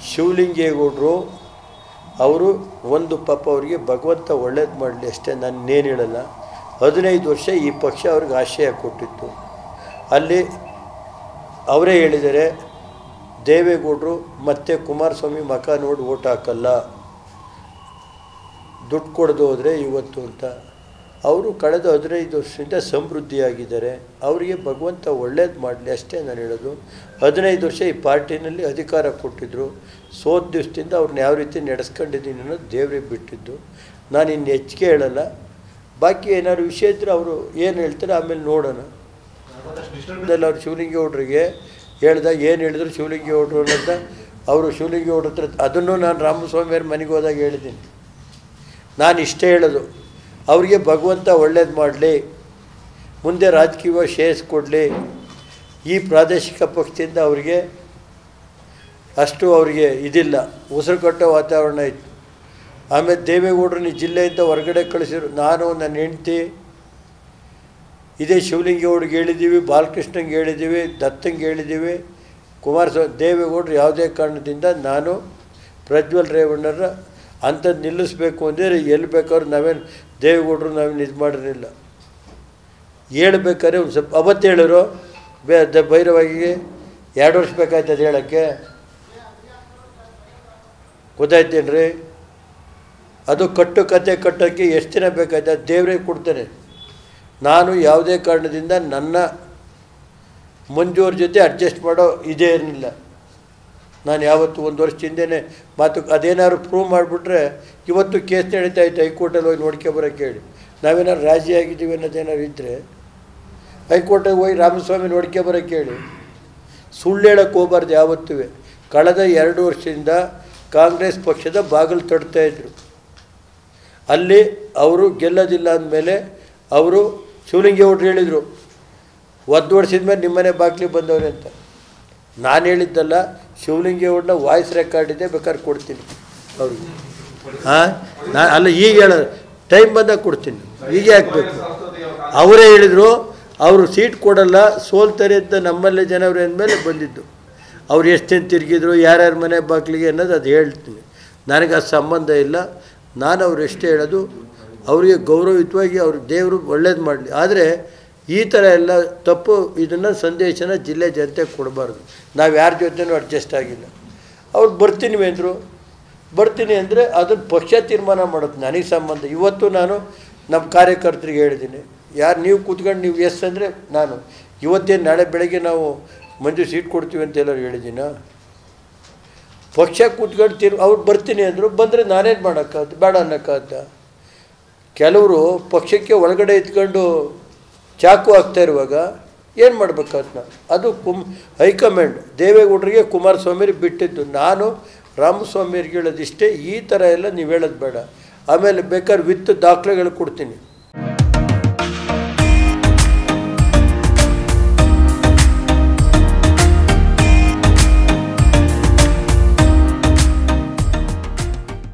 ಶಿವಲಿಂಗೇಗೌಡರು ಅವರು ಒಂದು ಪಾಪ ಅವರಿಗೆ ಭಗವಂತ ಒಳ್ಳೇದು ಮಾಡಲಿ ಅಷ್ಟೇ ನಾನು ಇನ್ನೇನು ಹೇಳಲ್ಲ ಹದಿನೈದು ವರ್ಷ ಈ ಪಕ್ಷ ಅವ್ರಿಗೆ ಆಶ್ರಯ ಕೊಟ್ಟಿತ್ತು ಅಲ್ಲಿ ಅವರೇ ಹೇಳಿದ್ದಾರೆ ದೇವೇಗೌಡರು ಮತ್ತು ಕುಮಾರಸ್ವಾಮಿ ಮಕ ನೋಡಿ ಓಟ್ ಹಾಕಲ್ಲ ದುಡ್ಡು ಕೊಡದು ಹೋದರೆ ಇವತ್ತು ಅಂತ ಅವರು ಕಳೆದ ಹದಿನೈದು ವರ್ಷದಿಂದ ಸಮೃದ್ಧಿಯಾಗಿದ್ದಾರೆ ಅವರಿಗೆ ಭಗವಂತ ಒಳ್ಳೇದು ಮಾಡಲಿ ಅಷ್ಟೇ ನಾನು ಹೇಳೋದು ಹದಿನೈದು ವರ್ಷ ಈ ಪಾರ್ಟಿನಲ್ಲಿ ಅಧಿಕಾರ ಕೊಟ್ಟಿದ್ದರು ಸೋತ ದಿವಸದಿಂದ ಅವ್ರನ್ನ ಯಾವ ರೀತಿ ನಡೆಸ್ಕೊಂಡಿದ್ದೀನಿ ಅನ್ನೋದು ದೇವ್ರಿಗೆ ಬಿಟ್ಟಿದ್ದು ನಾನು ಇನ್ನು ಹೆಚ್ಚಿಗೆ ಹೇಳಲ್ಲ ಬಾಕಿ ಏನಾದ್ರು ವಿಷಯ ಇದ್ದರೆ ಅವರು ಏನು ಹೇಳ್ತಾರೆ ಆಮೇಲೆ ನೋಡೋಣ ಅದೆಲ್ಲ ಅವ್ರು ಶಿವಲಿಂಗೇಗೌಡರಿಗೆ ಹೇಳ್ದಾಗ ಏನು ಹೇಳಿದ್ರು ಶಿವಲಿಂಗೇಗೌಡರು ಅನ್ನೋದ ಅವರು ಶಿವಲಿಂಗೇಗೌಡ್ರ ಹತ್ರ ಅದನ್ನು ನಾನು ರಾಮಸ್ವಾಮಿಯವ್ರ ಮನೆಗೆ ಹೋದಾಗ ಹೇಳಿದ್ದೀನಿ ನಾನು ಇಷ್ಟೇ ಹೇಳೋದು ಅವರಿಗೆ ಭಗವಂತ ಒಳ್ಳೇದು ಮಾಡಲಿ ಮುಂದೆ ರಾಜಕೀಯ ಶ್ರೇಯಸ್ ಕೊಡಲಿ ಈ ಪ್ರಾದೇಶಿಕ ಪಕ್ಷದಿಂದ ಅವರಿಗೆ ಅಷ್ಟು ಅವರಿಗೆ ಇದಿಲ್ಲ ಉಸಿರು ಕಟ್ಟೋ ವಾತಾವರಣ ಇತ್ತು ಆಮೇಲೆ ದೇವೇಗೌಡರನ್ನ ಈ ಜಿಲ್ಲೆಯಿಂದ ಹೊರಗಡೆ ಕಳಿಸಿದ್ರು ನಾನು ನನ್ನ ಹೆಂಡ್ತಿ ಇದೇ ಶಿವಲಿಂಗೇಗೌಡ್ರಿಗೆ ಹೇಳಿದ್ದೀವಿ ಬಾಲಕೃಷ್ಣಂಗೆ ಹೇಳಿದ್ದೀವಿ ದತ್ತಂಗೆ ಹೇಳಿದ್ದೀವಿ ಕುಮಾರಸ್ವಾಮಿ ದೇವೇಗೌಡರು ಯಾವುದೇ ಕಾರಣದಿಂದ ನಾನು ಪ್ರಜ್ವಲ್ ರೇವಣ್ಣರ ಅಂಥದ್ದು ನಿಲ್ಲಿಸ್ಬೇಕು ಅಂದರೆ ಎಲ್ಲಿ ಬೇಕಾದ್ರೂ ನಾವೇನು ದೇವೇಗೌಡರು ನಾವೇನು ಇದು ಮಾಡಿರಲಿಲ್ಲ ಹೇಳ್ಬೇಕಾದ್ರೆ ಒಂದು ಸ್ವಲ್ಪ ಅವತ್ತು ಹೇಳಿರು ಬೇ ದ ಭೈರವಾಗಿಗೆ ಎರಡು ವರ್ಷ ಬೇಕಾಯ್ತದೆ ಹೇಳೋಕ್ಕೆ ಗೊತ್ತಾಯ್ತೇನ್ರಿ ಅದು ಕಟ್ಟು ಕತೆ ಕಟ್ಟೋಕ್ಕೆ ಎಷ್ಟು ದಿನ ಬೇಕಾಯ್ತು ಅದು ದೇವರೇ ಕೊಡ್ತಾನೆ ನಾನು ಯಾವುದೇ ಕಾರಣದಿಂದ ನನ್ನ ಮಂಜೂರ ಜೊತೆ ಅಡ್ಜಸ್ಟ್ ಮಾಡೋ ಇದೇ ಇರಲಿಲ್ಲ ನಾನು ಯಾವತ್ತು ಒಂದು ವರ್ಷ ಹಿಂದೆನೇ ಮಾತು ಅದೇನಾದ್ರು ಪ್ರೂವ್ ಮಾಡಿಬಿಟ್ರೆ ಇವತ್ತು ಕೇಸ್ ನಡೀತಾ ಇತ್ತು ಹೈಕೋರ್ಟಲ್ಲಿ ಹೋಗಿ ನೋಡ್ಕೊಬರೋಕ್ಕೆ ಹೇಳಿ ನಾವೇನಾದ್ರು ರಾಜಿ ಆಗಿದ್ದೀವಿ ಅನ್ನೋದೇನಾದ್ರು ಇದ್ದರೆ ಹೈಕೋರ್ಟಿಗೆ ಹೋಗಿ ರಾಮಸ್ವಾಮಿ ನೋಡ್ಕೊಬರೋಕ್ಕೆ ಹೇಳಿ ಸುಳ್ಳು ಹೇಳಕ್ಕೆ ಹೋಗ್ಬಾರ್ದು ಯಾವತ್ತೂ ಕಳೆದ ಎರಡು ವರ್ಷದಿಂದ ಕಾಂಗ್ರೆಸ್ ಪಕ್ಷದ ಬಾಗಿಲು ತಡ್ತಾಯಿದ್ರು ಅಲ್ಲಿ ಅವರು ಗೆಲ್ಲೋದಿಲ್ಲ ಅಂದಮೇಲೆ ಅವರು ಶಿವಲಿಂಗೇಗೌಡರು ಹೇಳಿದರು ಒದ್ದು ಹೊಡ್ಸಿದ ಮೇಲೆ ನಿಮ್ಮನೆ ಬಾಗಿಲಿಗೆ ಬಂದವ್ರೆ ಅಂತ ನಾನು ಹೇಳಿದ್ದಲ್ಲ ಶಿವಲಿಂಗೇಗೌಡನ ವಾಯ್ಸ್ ರೆಕಾರ್ಡ್ ಇದೆ ಬೇಕಾದ್ರೆ ಕೊಡ್ತೀನಿ ಅವ್ರಿಗೆ ಹಾಂ ನಾನು ಅಲ್ಲ ಈಗ ಹೇಳೋದು ಟೈಮ್ ಬಂದಾಗ ಕೊಡ್ತೀನಿ ಹೀಗೆ ಹಾಕಬೇಕು ಅವರೇ ಹೇಳಿದರು ಅವರು ಸೀಟ್ ಕೊಡಲ್ಲ ಸೋಲ್ತಾರೆ ಅಂತ ನಮ್ಮಲ್ಲೇ ಜನವ್ರು ಅಂದಮೇಲೆ ಬಂದಿದ್ದು ಅವ್ರು ಎಷ್ಟೇನು ತಿರುಗಿದ್ರು ಯಾರ್ಯಾರ ಮನೆ ಬಾಗಿಲಿಗೆ ಅನ್ನೋದು ಅದು ಹೇಳ್ತೀನಿ ನನಗೆ ಅದು ಸಂಬಂಧ ಇಲ್ಲ ನಾನು ಅವ್ರು ಎಷ್ಟೇ ಹೇಳೋದು ಅವರಿಗೆ ಗೌರವಯುತವಾಗಿ ಅವ್ರ ದೇವರು ಒಳ್ಳೇದು ಮಾಡಲಿ ಆದರೆ ಈ ಥರ ಎಲ್ಲ ತಪ್ಪು ಇದನ್ನು ಸಂದೇಶನ ಜಿಲ್ಲೆ ಜನತೆಗೆ ಕೊಡಬಾರ್ದು ನಾವು ಯಾರ ಜೊತೆನೂ ಅಡ್ಜಸ್ಟ್ ಆಗಿಲ್ಲ ಅವ್ರು ಬರ್ತೀನಿ ಅಂದರು ಬರ್ತೀನಿ ಅಂದರೆ ಅದನ್ನು ಪಕ್ಷ ತೀರ್ಮಾನ ಮಾಡೋದು ನನಗೆ ಸಂಬಂಧ ಇವತ್ತು ನಾನು ನಮ್ಮ ಕಾರ್ಯಕರ್ತರಿಗೆ ಹೇಳಿದ್ದೀನಿ ಯಾರು ನೀವು ಕೂತ್ಕೊಂಡು ನೀವು ಎಸ್ ಅಂದರೆ ನಾನು ಇವತ್ತೇನು ನಾಳೆ ಬೆಳಗ್ಗೆ ನಾವು ಮಂಜು ಸೀಟ್ ಕೊಡ್ತೀವಿ ಅಂತ ಎಲ್ಲರೂ ಹೇಳಿದ್ದೀನ ಪಕ್ಷ ಕೂತ್ಕೊಂಡು ತೀರ್ ಅವ್ರು ಬರ್ತೀನಿ ಅಂದರು ಬಂದರೆ ನಾನೇನು ಮಾಡೋಕ್ಕಾಗತ್ತೆ ಬೇಡ ಅನ್ನೋಕ್ಕಾಗತ್ತ ಕೆಲವರು ಪಕ್ಷಕ್ಕೆ ಒಳಗಡೆ ಇದ್ಕೊಂಡು ಚಾಕು ಹಾಕ್ತಾ ಇರುವಾಗ ಏನು ಮಾಡ್ಬೇಕಾದ್ ನಾವು ಅದು ಕುಮ್ ಹೈಕಮಾಂಡ್ ದೇವೇಗೌಡರಿಗೆ ಕುಮಾರಸ್ವಾಮಿರಿಗೆ ಬಿಟ್ಟಿದ್ದು ನಾನು ರಾಮಸ್ವಾಮಿಯವ್ರಿಗೆ ಹೇಳೋದಿಷ್ಟೇ ಈ ಥರ ಎಲ್ಲ ನೀವು ಹೇಳೋದು ಬೇಡ ಆಮೇಲೆ ಬೇಕಾದ್ರೆ ವಿತ್ ದಾಖಲೆಗಳು ಕೊಡ್ತೀನಿ